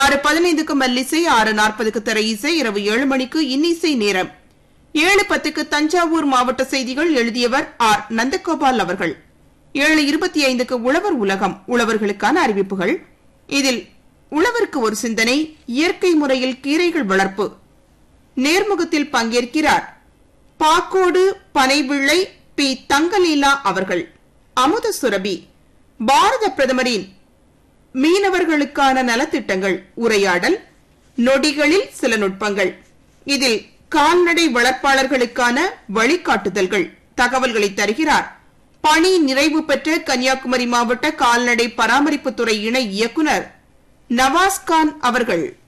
ஆறு பதினைந்துக்கு மெல்லிசை ஆறு நாற்பதுக்கு திரை இசை இரவு ஏழு மணிக்கு இன்னிசை நேரம் ஏழு பத்துக்கு தஞ்சாவூர் மாவட்ட செய்திகள் எழுதியவர் ஆர் நந்தகோபால் அவர்கள் ஏழு இருபத்தி ஐந்துக்கு உழவர் உலகம் உழவர்களுக்கான அறிவிப்புகள் இதில் உழவருக்கு ஒரு சிந்தனை இயற்கை முறையில் கீரைகள் வளர்ப்பு நேர்முகத்தில் பங்கேற்கிறார் பாக்கோடு பனைவிள்ளை பி தங்கலீலா அவர்கள் அமுத சுரபி பாரத பிரதமரின் மீனவர்களுக்கான நலத்திட்டங்கள் உரையாடல் நொடிகளில் சில நுட்பங்கள் இதில் கால்நடை வளர்ப்பாளர்களுக்கான வழிகாட்டுதல்கள் தகவல்களை தருகிறார் பணி நிறைவு பெற்ற கன்னியாகுமரி மாவட்ட கால்நடை பராமரிப்புத்துறை இணை இயக்குனர் நவாஸ்கான் அவர்கள்